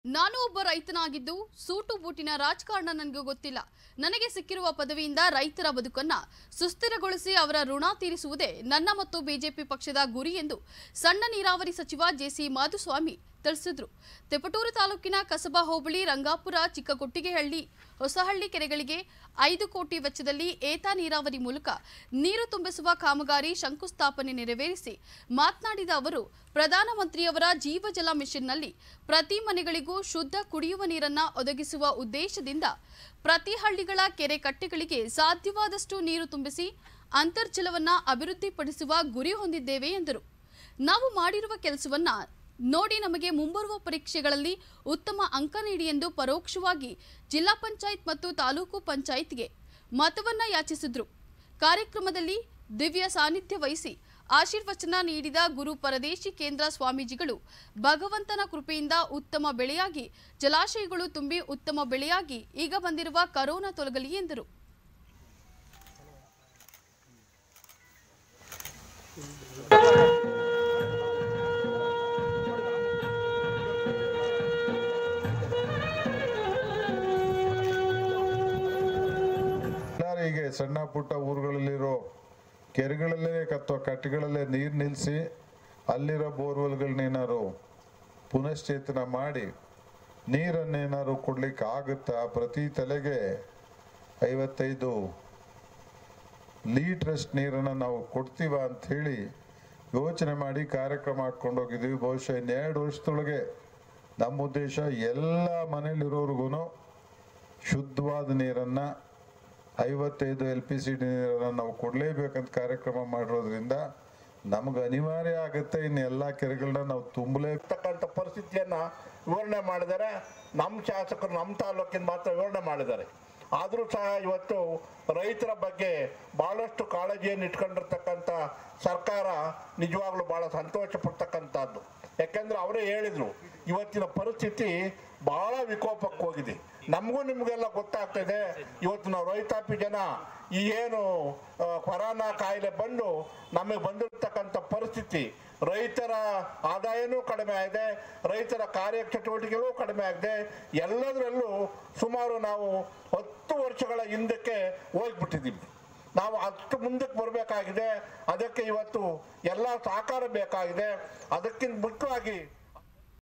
ನಾನು ಒಬ್ಬ ರೈತನಾಗಿದ್ದು ಸೂಟು ಬೂಟಿನ ರಾಜಕಾರಣ ನನಗೆ ಗೊತ್ತಿಲ್ಲ ನನಗೆ ಸಿಕ್ಕಿರುವ ಪದವಿಯಿಂದ ರೈತರ ಬದುಕನ್ನ ಸುಸ್ಥಿರಗೊಳಿಸಿ ಅವರ ಋಣ ತೀರಿಸುವುದೇ ನನ್ನ ಮತ್ತು ಬಿಜೆಪಿ ಪಕ್ಷದ ಗುರಿ ಎಂದು ಸಣ್ಣ ನೀರಾವರಿ ಸಚಿವ ಜೆಸಿ ಮಾಧುಸ್ವಾಮಿ ತಿಳಿಸಿದ್ರು ತೆಪಟೂರು ತಾಲೂಕಿನ ಕಸಬಾ ಹೋಬಳಿ ರಂಗಾಪುರ ಚಿಕ್ಕಕೊಟ್ಟಿಗೆಹಳ್ಳಿ ಹೊಸಹಳ್ಳಿ ಕೆರೆಗಳಿಗೆ ಐದು ಕೋಟಿ ವೆಚ್ಚದಲ್ಲಿ ಏತ ನೀರಾವರಿ ಮೂಲಕ ನೀರು ತುಂಬಿಸುವ ಕಾಮಗಾರಿ ಶಂಕುಸ್ಥಾಪನೆ ನೆರವೇರಿಸಿ ಮಾತನಾಡಿದ ಅವರು ಪ್ರಧಾನಮಂತ್ರಿಯವರ ಜೀವಜಲ ಮಿಷನ್ನಲ್ಲಿ ಪ್ರತಿ ಮನೆಗಳಿಗೂ ಶುದ್ಧ ಕುಡಿಯುವ ನೀರನ್ನ ಒದಗಿಸುವ ಉದ್ದೇಶದಿಂದ ಪ್ರತಿ ಹಳ್ಳಿಗಳ ಕೆರೆ ಕಟ್ಟೆಗಳಿಗೆ ಸಾಧ್ಯವಾದಷ್ಟು ನೀರು ತುಂಬಿಸಿ ಅಂತರ್ಜಲವನ್ನ ಅಭಿವೃದ್ಧಿಪಡಿಸುವ ಗುರಿ ಹೊಂದಿದ್ದೇವೆ ಎಂದರು ನಾವು ಮಾಡಿರುವ ಕೆಲಸವನ್ನ ನೋಡಿ ನಮಗೆ ಮುಂಬರುವ ಪರೀಕ್ಷೆಗಳಲ್ಲಿ ಉತ್ತಮ ಅಂಕ ನೀಡಿ ಎಂದು ಪರೋಕ್ಷವಾಗಿ ಜಿಲ್ಲಾ ಪಂಚಾಯತ್ ಮತ್ತು ತಾಲೂಕು ಪಂಚಾಯತ್ಗೆ ಮತವನ್ನ ಯಾಚಿಸಿದ್ರು ಕಾರ್ಯಕ್ರಮದಲ್ಲಿ ದಿವ್ಯ ಸಾನ್ನಿಧ್ಯ ವಹಿಸಿ ಆಶೀರ್ವಚನ ನೀಡಿದ ಗುರು ಪರದೇಶಿ ಕೇಂದ್ರ ಸ್ವಾಮೀಜಿಗಳು ಭಗವಂತನ ಕೃಪೆಯಿಂದ ಉತ್ತಮ ಬೆಳೆಯಾಗಿ ಜಲಾಶಯಗಳು ತುಂಬಿ ಉತ್ತಮ ಬೆಳೆಯಾಗಿ ಈಗ ಬಂದಿರುವ ಕರೋನಾ ತೊಲಗಲಿ ಎಂದರು ಎಲ್ಲರಿಗೆ ಸಣ್ಣ ಪುಟ್ಟ ಊರುಗಳಲ್ಲಿರೋ ಕೆರೆಗಳಲ್ಲೇ ಅಥವಾ ಕಟ್ಟೆಗಳಲ್ಲೇ ನೀರು ನಿಲ್ಲಿಸಿ ಅಲ್ಲಿರೋ ಬೋರ್ವೆಲ್ಗಳನ್ನೇನಾರು ಪುನಶ್ಚೇತನ ಮಾಡಿ ನೀರನ್ನೇನಾದ್ರು ಕೊಡ್ಲಿಕ್ಕೆ ಆಗುತ್ತಾ ಪ್ರತಿ ತಲೆಗೆ ಐವತ್ತೈದು ಲೀಟ್ರಷ್ಟು ನೀರನ್ನು ನಾವು ಕೊಡ್ತೀವ ಅಂಥೇಳಿ ಯೋಚನೆ ಮಾಡಿ ಕಾರ್ಯಕ್ರಮ ಹಾಕ್ಕೊಂಡು ಹೋಗಿದ್ದೀವಿ ಬಹುಶಃ ಇನ್ನೆರಡು ವರ್ಷದೊಳಗೆ ನಮ್ಮ ಉದ್ದೇಶ ಎಲ್ಲ ಮನೇಲಿರೋರ್ಗು ಶುದ್ಧವಾದ ನೀರನ್ನು ಐವತ್ತೈದು ಎಲ್ ಪಿ ಸಿ ಡಿ ನೀರನ್ನು ನಾವು ಕೊಡಲೇಬೇಕಂತ ಕಾರ್ಯಕ್ರಮ ಮಾಡಿರೋದ್ರಿಂದ ನಮ್ಗೆ ಅನಿವಾರ್ಯ ಆಗುತ್ತೆ ಇನ್ನು ಎಲ್ಲ ಕೆರೆಗಳನ್ನ ನಾವು ತುಂಬಲೇ ಇರ್ತಕ್ಕಂಥ ಪರಿಸ್ಥಿತಿಯನ್ನ ವಿವರಣೆ ಮಾಡಿದ್ದಾರೆ ನಮ್ಮ ಶಾಸಕರು ನಮ್ಮ ತಾಲೂಕಿನ ಮಾತ್ರ ವಿವರಣೆ ಮಾಡಿದ್ದಾರೆ ಆದರೂ ಸಹ ಇವತ್ತು ರೈತರ ಬಗ್ಗೆ ಭಾಳಷ್ಟು ಕಾಳಜಿಯನ್ನು ಇಟ್ಕೊಂಡಿರ್ತಕ್ಕಂಥ ಸರ್ಕಾರ ನಿಜವಾಗ್ಲೂ ಭಾಳ ಸಂತೋಷ ಪಡ್ತಕ್ಕಂಥದ್ದು ಯಾಕೆಂದ್ರೆ ಅವರೇ ಹೇಳಿದ್ರು ಇವತ್ತಿನ ಪರಿಸ್ಥಿತಿ ಭಾಳ ವಿಕೋಪಕ್ಕೆ ಹೋಗಿದೆ ನಮಗೂ ನಿಮಗೆಲ್ಲ ಗೊತ್ತಾಗ್ತದೆ ಇವತ್ತು ನಾವು ರೈತಾಪಿ ಜನ ಈ ಏನು ಆ, ಕೊರೋನಾ ಕಾಯಿಲೆ ಬಂದು ನಮಗೆ ಬಂದಿರತಕ್ಕಂಥ ಪರಿಸ್ಥಿತಿ ರೈತರ ಆದಾಯನೂ ಕಡಿಮೆ ಆಗಿದೆ ರೈತರ ಕಾರ್ಯಚಟುವಟಿಕೆಗಳು ಕಡಿಮೆ ಆಗಿದೆ ಎಲ್ಲದರಲ್ಲೂ ಸುಮಾರು ನಾವು ಹತ್ತು ವರ್ಷಗಳ ಹಿಂದಕ್ಕೆ ಹೋಗ್ಬಿಟ್ಟಿದ್ದೀವಿ ನಾವು ಅಷ್ಟು ಮುಂದಕ್ಕೆ ಬರಬೇಕಾಗಿದೆ ಅದಕ್ಕೆ ಇವತ್ತು ಎಲ್ಲ ಸಹಕಾರ ಬೇಕಾಗಿದೆ ಅದಕ್ಕಿಂತ ಮುಖ್ಯವಾಗಿ